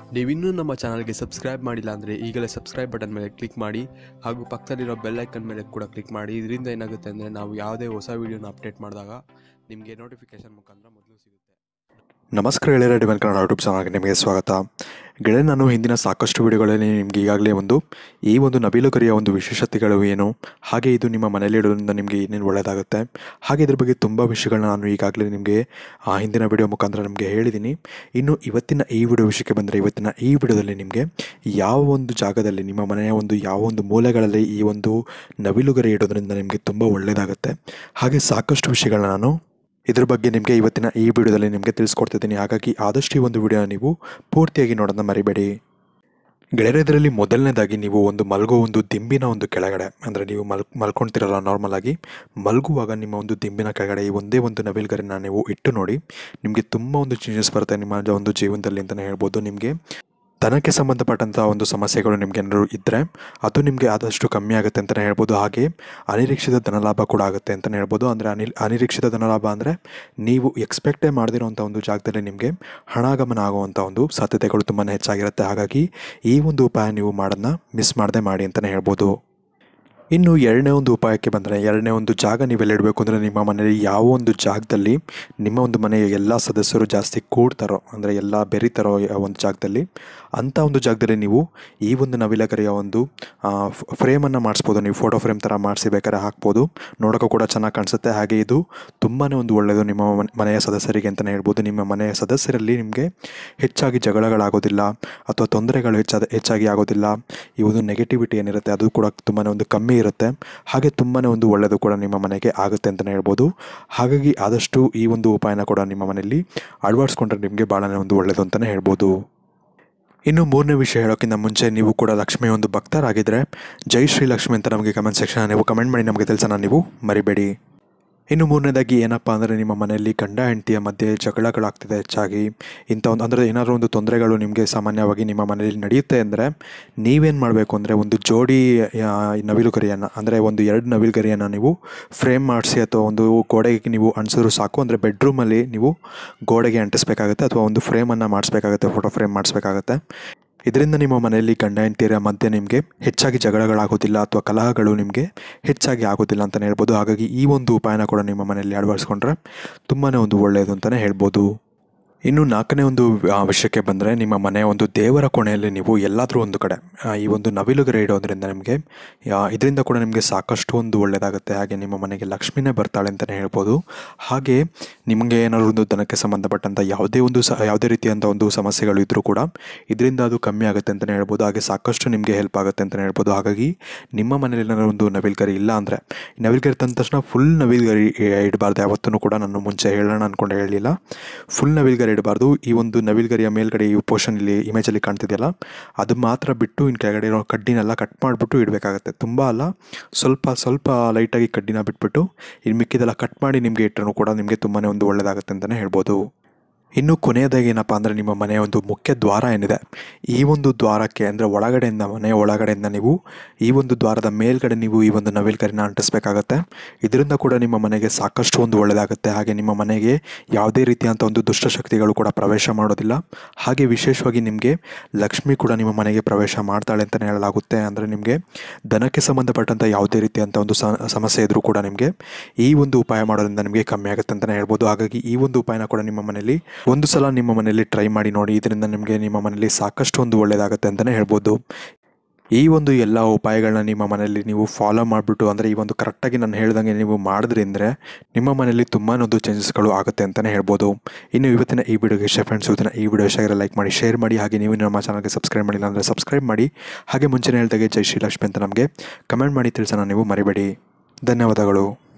ನೀವಿನ್ನೂ ನಮ್ಮ ಚಾನಲ್ಗೆ ಸಬ್ಸ್ಕ್ರೈಬ್ ಮಾಡಿಲ್ಲ ಅಂದರೆ ಈಗಲೇ ಸಬ್ಸ್ಕ್ರೈಬ್ ಬಟನ್ ಮೇಲೆ ಕ್ಲಿಕ್ ಮಾಡಿ ಹಾಗೂ ಪಕ್ಕದಲ್ಲಿರೋ ಬೆಲ್ ಐಕನ್ ಮೇಲೆ ಕೂಡ ಕ್ಲಿಕ್ ಮಾಡಿ ಇದರಿಂದ ಏನಾಗುತ್ತೆ ಅಂದರೆ ನಾವು ಯಾವುದೇ ಹೊಸ ವೀಡಿಯೋನ ಅಪ್ಡೇಟ್ ಮಾಡಿದಾಗ ನಿಮಗೆ ನೋಟಿಫಿಕೇಶನ್ ಮುಖಾಂತರ ಮೊದಲು ಸಿಗುತ್ತೆ ನಮಸ್ಕಾರ ಗೆಳೆಯರ ಡಿವನ್ ಕನ್ನಡ ಯೂಟ್ಯೂಬ್ ಚಾನಲ್ಗೆ ನಿಮಗೆ ಸ್ವಾಗತ ಗೆಳೆಯ ನಾನು ಹಿಂದಿನ ಸಾಕಷ್ಟು ವಿಡಿಯೋಗಳಲ್ಲಿ ನಿಮಗೆ ಈಗಾಗಲೇ ಒಂದು ಈ ಒಂದು ನವಿಲುಗರಿಯ ಒಂದು ವಿಶೇಷತೆಗಳು ಏನು ಹಾಗೆ ಇದು ನಿಮ್ಮ ಮನೆಯಲ್ಲಿ ಇಡೋದ್ರಿಂದ ನಿಮಗೆ ಏನೇನು ಒಳ್ಳೆಯದಾಗುತ್ತೆ ಹಾಗೆ ಇದ್ರ ಬಗ್ಗೆ ತುಂಬ ವಿಷಯಗಳನ್ನ ನಾನು ಈಗಾಗಲೇ ನಿಮಗೆ ಆ ಹಿಂದಿನ ವಿಡಿಯೋ ಮುಖಾಂತರ ನಿಮಗೆ ಹೇಳಿದ್ದೀನಿ ಇನ್ನು ಇವತ್ತಿನ ಈ ವಿಡಿಯೋ ವಿಷಯಕ್ಕೆ ಬಂದರೆ ಇವತ್ತಿನ ಈ ವಿಡಿಯೋದಲ್ಲಿ ನಿಮಗೆ ಯಾವ ಒಂದು ಜಾಗದಲ್ಲಿ ನಿಮ್ಮ ಮನೆಯ ಒಂದು ಯಾವ ಒಂದು ಮೂಲೆಗಳಲ್ಲಿ ಈ ಒಂದು ನವಿಲುಗರಿ ಇಡೋದ್ರಿಂದ ನಿಮಗೆ ತುಂಬ ಒಳ್ಳೆಯದಾಗುತ್ತೆ ಹಾಗೆ ಸಾಕಷ್ಟು ವಿಷಯಗಳನ್ನ ನಾನು ಇದ್ರ ಬಗ್ಗೆ ನಿಮಗೆ ಇವತ್ತಿನ ಈ ವಿಡಿಯೋದಲ್ಲಿ ನಿಮಗೆ ತಿಳಿಸ್ಕೊಡ್ತಿದ್ದೀನಿ ಹಾಗಾಗಿ ಆದಷ್ಟು ಈ ಒಂದು ವಿಡಿಯೋನ ನೀವು ಪೂರ್ತಿಯಾಗಿ ನೋಡೋದನ್ನ ಮರಿಬೇಡಿ ಗೆಳೆಯರ ಇದರಲ್ಲಿ ಮೊದಲನೇದಾಗಿ ನೀವು ಒಂದು ಮಲಗೋ ಒಂದು ದಿಂಬಿನ ಒಂದು ಕೆಳಗಡೆ ಅಂದರೆ ನೀವು ಮಲ್ ಮಲ್ಕೊಳ್ತಿರಲ್ಲ ನಾರ್ಮಲ್ ಆಗಿ ಮಲಗುವಾಗ ನಿಮ್ಮ ಒಂದು ದಿಂಬಿನ ಕೆಳಗಡೆ ಈ ಒಂದೇ ಒಂದು ನವಿಲ್ಗರಿನ ನೀವು ಇಟ್ಟು ನೋಡಿ ನಿಮಗೆ ತುಂಬ ಒಂದು ಚೇಂಜಸ್ ಬರುತ್ತೆ ನಿಮ್ಮ ಒಂದು ಜೀವನದಲ್ಲಿ ಅಂತಲೇ ಹೇಳ್ಬೋದು ನಿಮಗೆ ದನಕ್ಕೆ ಸಂಬಂಧಪಟ್ಟಂಥ ಒಂದು ಸಮಸ್ಯೆಗಳು ನಿಮ್ಗೆ ಏನಾದ್ರು ಇದ್ದರೆ ಅದು ನಿಮಗೆ ಆದಷ್ಟು ಕಮ್ಮಿ ಆಗುತ್ತೆ ಅಂತಲೇ ಹೇಳ್ಬೋದು ಹಾಗೆ ಅನಿರೀಕ್ಷಿತ ಧನಲಾಭ ಕೂಡ ಆಗುತ್ತೆ ಅಂತಲೇ ಹೇಳ್ಬೋದು ಅಂದರೆ ಅನಿಲ್ ಅನಿರೀಕ್ಷಿತ ಧನಲಾಭ ಅಂದರೆ ನೀವು ಎಕ್ಸ್ಪೆಕ್ಟೇ ಮಾಡದಿರುವಂಥ ಒಂದು ಜಾಗದಲ್ಲಿ ನಿಮಗೆ ಹಣಾಗಮನ ಆಗುವಂಥ ಒಂದು ಸಾಧ್ಯತೆಗಳು ತುಂಬಾ ಹೆಚ್ಚಾಗಿರುತ್ತೆ ಹಾಗಾಗಿ ಈ ಒಂದು ಉಪಾಯ ನೀವು ಮಾಡೋದನ್ನ ಮಿಸ್ ಮಾಡದೆ ಮಾಡಿ ಅಂತಲೇ ಹೇಳ್ಬೋದು ಇನ್ನು ಎರಡನೇ ಒಂದು ಉಪಾಯಕ್ಕೆ ಬಂದರೆ ಎರಡನೇ ಒಂದು ಜಾಗ ನೀವೆಲ್ಲ ಇಡಬೇಕು ಅಂದರೆ ನಿಮ್ಮ ಮನೆಯಲ್ಲಿ ಯಾವ ಒಂದು ಜಾಗದಲ್ಲಿ ನಿಮ್ಮ ಒಂದು ಮನೆಯ ಎಲ್ಲ ಸದಸ್ಯರು ಜಾಸ್ತಿ ಕೂಡ್ತಾರೋ ಅಂದರೆ ಎಲ್ಲ ಬೆರೀತಾರೋ ಆ ಒಂದು ಜಾಗದಲ್ಲಿ ಅಂಥ ಒಂದು ಜಾಗದಲ್ಲಿ ನೀವು ಈ ಒಂದು ನವಿಲಗರಿಯ ಒಂದು ಫ್ರೇಮನ್ನು ಮಾಡಿಸ್ಬೋದು ನೀವು ಫೋಟೋ ಫ್ರೇಮ್ ಥರ ಮಾಡಿಸಿ ಬೇಕಾದ್ರೆ ಹಾಕ್ಬೋದು ನೋಡೋಕ್ಕೂ ಕೂಡ ಚೆನ್ನಾಗಿ ಕಾಣಿಸುತ್ತೆ ಹಾಗೆ ಇದು ತುಂಬಾ ಒಂದು ಒಳ್ಳೆಯದು ನಿಮ್ಮ ಮನೆ- ಮನೆಯ ಸದಸ್ಯರಿಗೆ ಅಂತಲೇ ಹೇಳ್ಬೋದು ನಿಮ್ಮ ಮನೆಯ ಸದಸ್ಯರಲ್ಲಿ ನಿಮಗೆ ಹೆಚ್ಚಾಗಿ ಜಗಳಗಳಾಗೋದಿಲ್ಲ ಅಥವಾ ತೊಂದರೆಗಳು ಹೆಚ್ಚಾದ ಹೆಚ್ಚಾಗಿ ಆಗೋದಿಲ್ಲ ಈ ಒಂದು ನೆಗೆಟಿವಿಟಿ ಏನಿರುತ್ತೆ ಅದು ಕೂಡ ತುಂಬಾ ಒಂದು ಕಮ್ಮಿ ಇರುತ್ತೆ ಹಾಗೆ ತುಂಬಾ ಒಂದು ಒಳ್ಳೆಯದು ಕೂಡ ನಿಮ್ಮ ಮನೆಗೆ ಆಗುತ್ತೆ ಅಂತಲೇ ಹೇಳ್ಬೋದು ಹಾಗಾಗಿ ಆದಷ್ಟು ಈ ಒಂದು ಉಪಾಯನ ಕೂಡ ನಿಮ್ಮ ಮನೆಯಲ್ಲಿ ಅಳವಡಿಸ್ಕೊಂಡ್ರೆ ನಿಮಗೆ ಭಾಳನೇ ಒಂದು ಒಳ್ಳೆಯದು ಅಂತಲೇ ಹೇಳ್ಬೋದು ಇನ್ನು ಮೂರನೇ ವಿಷಯ ಹೇಳೋಕ್ಕಿಂತ ಮುಂಚೆ ನೀವು ಕೂಡ ಲಕ್ಷ್ಮಿ ಒಂದು ಭಕ್ತರಾಗಿದ್ದರೆ ಜೈ ಶ್ರೀ ಲಕ್ಷ್ಮಿ ಅಂತ ನಮಗೆ ಕಮೆಂಟ್ ಸೆಕ್ಷನ್ ನೀವು ಕಮೆಂಟ್ ಮಾಡಿ ನಮಗೆ ಕೆಲಸನ ನೀವು ಮರಿಬೇಡಿ ಇನ್ನು ಮೂರನೇದಾಗಿ ಏನಪ್ಪ ಅಂದರೆ ನಿಮ್ಮ ಮನೆಯಲ್ಲಿ ಗಂಡ ಹೆಂಡತಿಯ ಮಧ್ಯೆ ಜಗಳಗಳಾಗ್ತಿದೆ ಹೆಚ್ಚಾಗಿ ಇಂಥ ಒಂದು ಅಂದರೆ ಏನಾದರೂ ಒಂದು ತೊಂದರೆಗಳು ನಿಮಗೆ ಸಾಮಾನ್ಯವಾಗಿ ನಿಮ್ಮ ಮನೆಯಲ್ಲಿ ನಡೆಯುತ್ತೆ ಅಂದರೆ ನೀವೇನು ಮಾಡಬೇಕು ಅಂದರೆ ಒಂದು ಜೋಡಿ ಆ, ನವಿಲುಗರಿಯನ್ನು ಅಂದರೆ ಒಂದು ಎರಡು ನವಿಲುಗರಿಯನ್ನು ನೀವು ಫ್ರೇಮ್ ಮಾಡಿಸಿ ಅಥವಾ ಒಂದು ಗೋಡೆಗೆ ನೀವು ಅಂಟಿಸಿದ್ರು ಸಾಕು ಅಂದರೆ ಬೆಡ್ರೂಮಲ್ಲಿ ನೀವು ಗೋಡೆಗೆ ಅಂಟಿಸ್ಬೇಕಾಗುತ್ತೆ ಅಥವಾ ಒಂದು ಫ್ರೇಮನ್ನು ಮಾಡಿಸ್ಬೇಕಾಗುತ್ತೆ ಫೋಟೋ ಫ್ರೇಮ್ ಮಾಡಿಸ್ಬೇಕಾಗುತ್ತೆ ಇದರಿಂದ ನಿಮ್ಮ ಮನೆಯಲ್ಲಿ ಗಂಡ ಹೆಂಡತಿಯರ ಮಧ್ಯೆ ನಿಮಗೆ ಹೆಚ್ಚಾಗಿ ಜಗಳಗಳಾಗೋದಿಲ್ಲ ಅಥವಾ ಕಲಹಗಳು ನಿಮಗೆ ಹೆಚ್ಚಾಗಿ ಆಗೋದಿಲ್ಲ ಅಂತಲೇ ಹೇಳ್ಬೋದು ಹಾಗಾಗಿ ಈ ಒಂದು ಉಪಾಯನ ಕೂಡ ನಿಮ್ಮ ಮನೆಯಲ್ಲಿ ಅಳವಡಿಸ್ಕೊಂಡ್ರೆ ತುಂಬಾ ಒಂದು ಒಳ್ಳೆಯದು ಅಂತಲೇ ಹೇಳ್ಬೋದು ಇನ್ನು ನಾಲ್ಕನೇ ಒಂದು ಆ, ವಿಷಯಕ್ಕೆ ಬಂದರೆ ನಿಮ್ಮ ಮನೆಯ ಒಂದು ದೇವರ ಕೋಣೆಯಲ್ಲಿ ನೀವು ಎಲ್ಲಾದರೂ ಒಂದು ಕಡೆ ಆ, ಈ ಒಂದು ನವಿಲುಗರೆ ಇಡೋದ್ರಿಂದ ನಿಮಗೆ ಇದರಿಂದ ಕೂಡ ನಿಮಗೆ ಸಾಕಷ್ಟು ಒಂದು ಒಳ್ಳೆಯದಾಗುತ್ತೆ ಹಾಗೆ ನಿಮ್ಮ ಮನೆಗೆ ಲಕ್ಷ್ಮಿನೇ ಬರ್ತಾಳೆ ಅಂತಲೇ ಹೇಳ್ಬೋದು ಹಾಗೆ ನಿಮಗೆ ಏನಾದರೂ ಒಂದು ದನಕ್ಕೆ ಸಂಬಂಧಪಟ್ಟಂಥ ಯಾವುದೇ ಒಂದು ಸ ಯಾವುದೇ ರೀತಿಯಂಥ ಒಂದು ಸಮಸ್ಯೆಗಳು ಇದ್ದರೂ ಕೂಡ ಇದರಿಂದ ಅದು ಕಮ್ಮಿ ಆಗುತ್ತೆ ಅಂತಲೇ ಹೇಳ್ಬೋದು ಹಾಗೆ ಸಾಕಷ್ಟು ನಿಮಗೆ ಹೆಲ್ಪ್ ಆಗುತ್ತೆ ಅಂತಲೇ ಹೇಳ್ಬೋದು ಹಾಗಾಗಿ ನಿಮ್ಮ ಮನೇಲಿ ಏನಾದ್ರು ಒಂದು ನವಿಲ್ಗರಿ ಇಲ್ಲ ಅಂದರೆ ನವಿಲ್ಗರಿ ತಂದ ತಕ್ಷಣ ಫುಲ್ ನವಿಲ್ಗರಿ ಇಡಬಾರ್ದು ಯಾವತ್ತೂ ಕೂಡ ನಾನು ಮುಂಚೆ ಹೇಳೋಣ ಅಂದ್ಕೊಂಡು ಹೇಳಲಿಲ್ಲ ಫುಲ್ ನವಿಲ್ಗರಿ ಇಡಬಾರ್ದು ಈ ಒಂದು ನವಿಲ್ಗರಿಯ ಮೇಲ್ಗಡೆ ಈ ಪೋರ್ಷನ್ ಇಲ್ಲಿ ಇಮೇಜಲ್ಲಿ ಕಾಣ್ತಿದೆಯಲ್ಲ ಅದು ಮಾತ್ರ ಬಿಟ್ಟು ಇನ್ನು ಕೆಳಗಡೆ ಇರೋ ಕಡ್ಡಿನೆಲ್ಲ ಕಟ್ ಮಾಡಿಬಿಟ್ಟು ಇಡಬೇಕಾಗತ್ತೆ ತುಂಬ ಅಲ್ಲ ಸ್ವಲ್ಪ ಸ್ವಲ್ಪ ಲೈಟಾಗಿ ಕಡ್ಡಿನ ಬಿಟ್ಬಿಟ್ಟು ಇನ್ನು ಮಿಕ್ಕಿದೆಲ್ಲ ಕಟ್ ಮಾಡಿ ನಿಮಗೆ ಇಟ್ಟರೂ ಕೂಡ ನಿಮಗೆ ತುಂಬಾ ಒಂದು ಒಳ್ಳೆಯದಾಗುತ್ತೆ ಅಂತಲೇ ಹೇಳ್ಬೋದು ಇನ್ನು ಕೊನೆಯದಾಗಿ ಏನಪ್ಪ ಅಂದರೆ ನಿಮ್ಮ ಮನೆಯ ಒಂದು ಮುಖ್ಯ ದ್ವಾರ ಏನಿದೆ ಈ ಒಂದು ದ್ವಾರಕ್ಕೆ ಅಂದರೆ ಒಳಗಡೆಯಿಂದ ಮನೆಯ ಒಳಗಡೆಯಿಂದ ನೀವು ಈ ಒಂದು ದ್ವಾರದ ಮೇಲ್ಗಡೆ ನೀವು ಈ ಒಂದು ನವಿಲ್ಗರಿನ ಅಂಟಿಸ್ಬೇಕಾಗತ್ತೆ ಇದರಿಂದ ಕೂಡ ನಿಮ್ಮ ಮನೆಗೆ ಸಾಕಷ್ಟು ಒಂದು ಒಳ್ಳೆಯದಾಗುತ್ತೆ ಹಾಗೆ ನಿಮ್ಮ ಮನೆಗೆ ಯಾವುದೇ ರೀತಿಯಂಥ ಒಂದು ದುಷ್ಟಶಕ್ತಿಗಳು ಕೂಡ ಪ್ರವೇಶ ಮಾಡೋದಿಲ್ಲ ಹಾಗೆ ವಿಶೇಷವಾಗಿ ನಿಮಗೆ ಲಕ್ಷ್ಮಿ ಕೂಡ ನಿಮ್ಮ ಮನೆಗೆ ಪ್ರವೇಶ ಮಾಡ್ತಾಳೆ ಅಂತಲೇ ಹೇಳಲಾಗುತ್ತೆ ಅಂದರೆ ನಿಮಗೆ ದನಕ್ಕೆ ಸಂಬಂಧಪಟ್ಟಂಥ ಯಾವುದೇ ರೀತಿಯಂಥ ಒಂದು ಸ- ಸಮಸ್ಯೆ ಇದ್ದರೂ ಕೂಡ ನಿಮಗೆ ಈ ಒಂದು ಉಪಾಯ ಮಾಡೋದ್ರಿಂದ ನಿಮಗೆ ಕಮ್ಮಿ ಆಗುತ್ತೆ ಅಂತಲೇ ಹೇಳ್ಬೋದು ಹಾಗಾಗಿ ಈ ಒಂದು ಉಪಾಯನ ಕೂಡ ನಿಮ್ಮ ಮನೆಯಲ್ಲಿ ಒಂದು ಸಲ ನಿಮ್ಮ ಮನೆಯಲ್ಲಿ ಟ್ರೈ ಮಾಡಿ ನೋಡಿ ಇದರಿಂದ ನಿಮಗೆ ನಿಮ್ಮ ಮನೆಯಲ್ಲಿ ಸಾಕಷ್ಟು ಒಂದು ಒಳ್ಳೆಯದಾಗುತ್ತೆ ಅಂತಲೇ ಹೇಳ್ಬೋದು ಈ ಒಂದು ಎಲ್ಲ ಉಪಾಯಗಳನ್ನ ನಿಮ್ಮ ಮನೆಯಲ್ಲಿ ನೀವು ಫಾಲೋ ಮಾಡಿಬಿಟ್ಟು ಅಂದರೆ ಈ ಒಂದು ಕರೆಕ್ಟಾಗಿ ನಾನು ಹೇಳ್ದಂಗೆ ನೀವು ಮಾಡಿದ್ರಿಂದ್ರೆ ನಿಮ್ಮ ಮನೆಯಲ್ಲಿ ತುಂಬಾ ಒಂದು ಚೇಂಜಸ್ಗಳು ಆಗುತ್ತೆ ಅಂತಲೇ ಹೇಳ್ಬೋದು ಇನ್ನು ಇವತ್ತಿನ ಈ ವಿಡಿಯೋಗೆ ಇಷ್ಟ ಫ್ರೆಂಡ್ಸ್ ಇವತ್ತಿನ ಈ ವಿಡಿಯೋ ಇಷ್ಟ ಲೈಕ್ ಮಾಡಿ ಶೇರ್ ಮಾಡಿ ಹಾಗೆ ನೀವು ನಮ್ಮ ಚಾನಲ್ಗೆ ಸಬ್ಸ್ಕ್ರೈಬ್ ಮಾಡಿಲ್ಲ ಅಂದರೆ ಸಬ್ಸ್ಕ್ರೈಬ್ ಮಾಡಿ ಹಾಗೆ ಮುಂಚೆನೇ ಹೇಳ್ದಾಗೆ ಜೈ ಶ್ರೀಲಕ್ಷ್ಮಿ ಅಂತ ನಮಗೆ ಕಮೆಂಟ್ ಮಾಡಿ ತಿಳಿಸೋಣ ನೀವು ಮರಿಬೇಡಿ ಧನ್ಯವಾದಗಳು